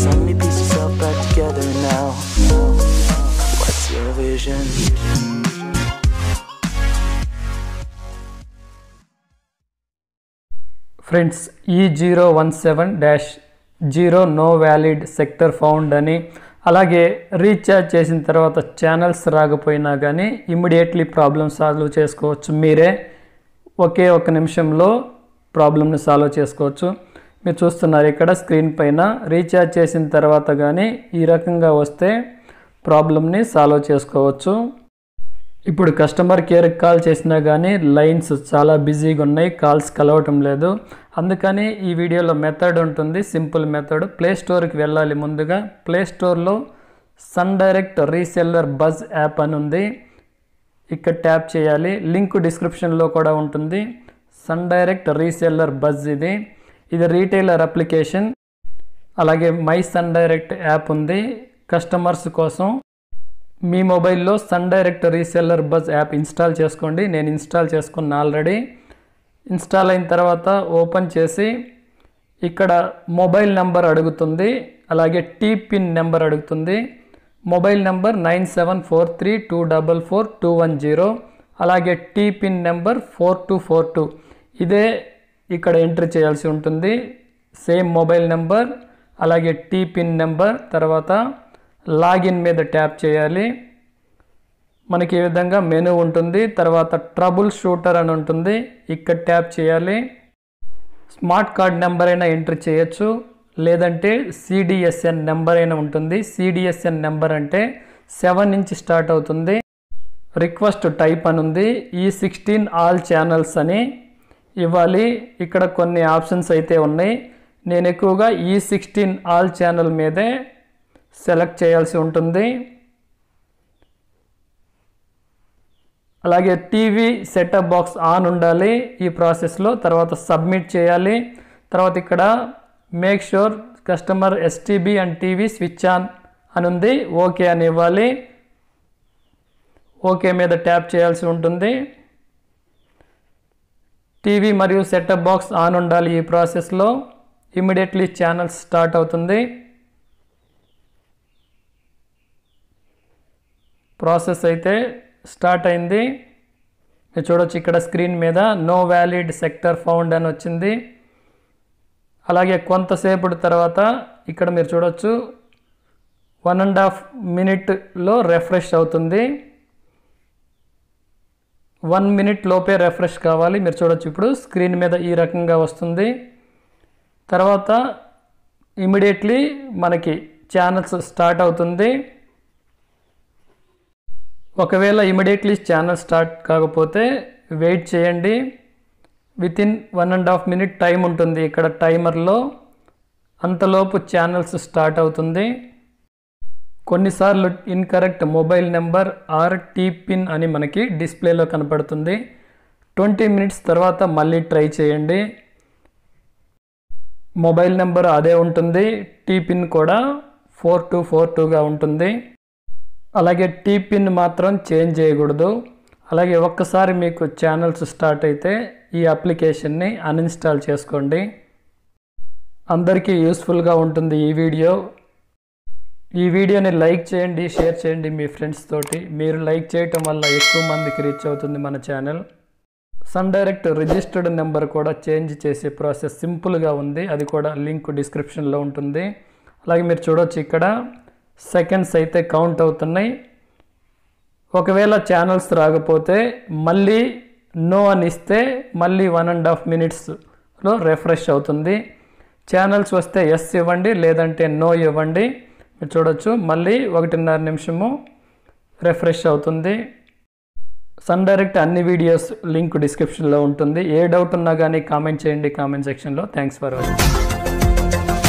Let me piece yourself back together now. What's your vision? Friends E zero one seven dash zero no valid sector found అని అలాగే recharge చేసిన తర్వాత channels రాకపోయినా కానీ immediately problem solve చేసుకోవచ్చు మీరే ఒకే ఒక నిమిషంలో ప్రాబ్లమ్ని సాల్వ్ చేసుకోవచ్చు మీరు చూస్తున్నారు ఇక్కడ స్క్రీన్ పైన రీఛార్జ్ చేసిన తర్వాత కానీ ఈ రకంగా వస్తే ప్రాబ్లమ్ని సాల్వ్ చేసుకోవచ్చు ఇప్పుడు కస్టమర్ కేర్కి కాల్ చేసినా కానీ లైన్స్ చాలా బిజీగా ఉన్నాయి కాల్స్ కలవటం లేదు అందుకని ఈ వీడియోలో మెథడ్ ఉంటుంది సింపుల్ మెథడ్ ప్లే స్టోర్కి వెళ్ళాలి ముందుగా ప్లే స్టోర్లో Sun Direct reseller buzz app అని ఉంది ఇక్కడ ట్యాప్ చేయాలి లింక్ డిస్క్రిప్షన్లో కూడా ఉంటుంది సన్ డైరెక్ట్ రీసెల్లర్ బజ్ ఇది ఇది రీటైలర్ అప్లికేషన్ అలాగే మై సన్ డైరెక్ట్ యాప్ ఉంది కస్టమర్స్ కోసం మీ మొబైల్లో Sun Direct reseller buzz app install చేసుకోండి నేను ఇన్స్టాల్ చేసుకున్న ఆల్రెడీ ఇన్స్టాల్ అయిన తర్వాత ఓపెన్ చేసి ఇక్కడ మొబైల్ నెంబర్ అడుగుతుంది అలాగే టీ పిన్ నెంబర్ అడుగుతుంది mobile number nine seven four three two double four two one zero అలాగే T PIN number four two four two ఇదే ఇక్కడ ఎంట్రీ చేయాల్సి ఉంటుంది సేమ్ మొబైల్ నెంబర్ అలాగే టీ పిన్ నెంబర్ తర్వాత లాగిన్ మీద ట్యాప్ చేయాలి మనకి ఈ విధంగా మెనూ ఉంటుంది తర్వాత ట్రబుల్ షూటర్ అని ఉంటుంది ఇక్కడ ట్యాప్ చేయాలి స్మార్ట్ కార్డ్ నెంబర్ అయినా ఎంటర్ చేయొచ్చు లేదంటే సిడిఎస్ఎన్ నెంబర్ అయినా ఉంటుంది సిడిఎస్ఎన్ నెంబర్ అంటే సెవెన్ నుంచి స్టార్ట్ అవుతుంది రిక్వెస్ట్ టైప్ అని ఉంది ఈ సిక్స్టీన్ ఆల్ ఛానల్స్ అని ఇవ్వాలి ఇక్కడ కొన్ని ఆప్షన్స్ అయితే ఉన్నాయి నేను ఎక్కువగా ఈ సిక్స్టీన్ ఆల్ ఛానల్ మీదే సెలెక్ట్ చేయాల్సి ఉంటుంది అలాగే టీవీ సెటప్ బాక్స్ ఆన్ ఉండాలి ఈ ప్రాసెస్లో తర్వాత సబ్మిట్ చేయాలి తర్వాత ఇక్కడ make sure customer STB and TV switch on అని ఉంది ఓకే అని ఇవ్వాలి ఓకే మీద ట్యాప్ చేయాల్సి ఉంటుంది టీవీ మరియు సెటప్ బాక్స్ ఆన్ ఉండాలి ఈ ప్రాసెస్లో ఇమీడియట్లీ ఛానల్స్ స్టార్ట్ అవుతుంది ప్రాసెస్ అయితే స్టార్ట్ అయింది మీరు చూడొచ్చు ఇక్కడ స్క్రీన్ మీద నో వ్యాలిడ్ సెక్టర్ ఫౌండ్ అని వచ్చింది అలాగే కొంతసేపటి తర్వాత ఇక్కడ మీరు చూడొచ్చు వన్ అండ్ హాఫ్ మినిట్లో రెఫ్రెష్ అవుతుంది వన్ మినిట్ లోపే రెఫ్రెష్ కావాలి మీరు చూడొచ్చు ఇప్పుడు స్క్రీన్ మీద ఈ రకంగా వస్తుంది తర్వాత ఇమీడియట్లీ మనకి ఛానల్స్ స్టార్ట్ అవుతుంది ఒకవేళ ఇమీడియట్లీ ఛానల్ స్టార్ట్ కాకపోతే వెయిట్ చేయండి with in one and half minute time ఉంటుంది ఇక్కడ టైమర్లో అంతలోపు ఛానల్స్ స్టార్ట్ అవుతుంది కొన్నిసార్లు incorrect mobile number or T PIN అని మనకి డిస్ప్లేలో కనపడుతుంది ట్వంటీ మినిట్స్ తర్వాత మళ్ళీ ట్రై చేయండి మొబైల్ నెంబర్ అదే ఉంటుంది టీ పిన్ కూడా ఫోర్ టూ ఫోర్ టూగా ఉంటుంది అలాగే టీ పిన్ మాత్రం చేంజ్ చేయకూడదు అలాగే ఒక్కసారి మీకు ఛానల్స్ స్టార్ట్ అయితే ఈ అప్లికేషన్ని అన్ఇన్స్టాల్ చేసుకోండి అందరికీ యూస్ఫుల్గా ఉంటుంది ఈ వీడియో ఈ వీడియోని లైక్ చేయండి షేర్ చేయండి మీ ఫ్రెండ్స్ తోటి మీరు లైక్ చేయటం వల్ల ఎక్కువ మందికి రీచ్ అవుతుంది మన channel Sun Direct registered number కూడా చేంజ్ చేసే ప్రాసెస్ సింపుల్గా ఉంది అది కూడా లింక్ డిస్క్రిప్షన్లో ఉంటుంది అలాగే మీరు చూడొచ్చు ఇక్కడ సెకండ్స్ అయితే కౌంట్ అవుతున్నాయి ఒకవేళ ఛానల్స్ రాకపోతే మళ్ళీ నో అని ఇస్తే మళ్ళీ వన్ అండ్ హాఫ్ మినిట్స్లో రిఫ్రెష్ అవుతుంది ఛానల్స్ వస్తే ఎస్ ఇవ్వండి లేదంటే నో ఇవ్వండి మీరు చూడొచ్చు మళ్ళీ ఒకటిన్నర నిమిషము రిఫ్రెష్ అవుతుంది సన్ డైరెక్ట్ అన్ని వీడియోస్ లింక్ డిస్క్రిప్షన్లో ఉంటుంది ఏ డౌట్ ఉన్నా కానీ కామెంట్ చేయండి కామెంట్ సెక్షన్లో థ్యాంక్స్ ఫర్ వాచింగ్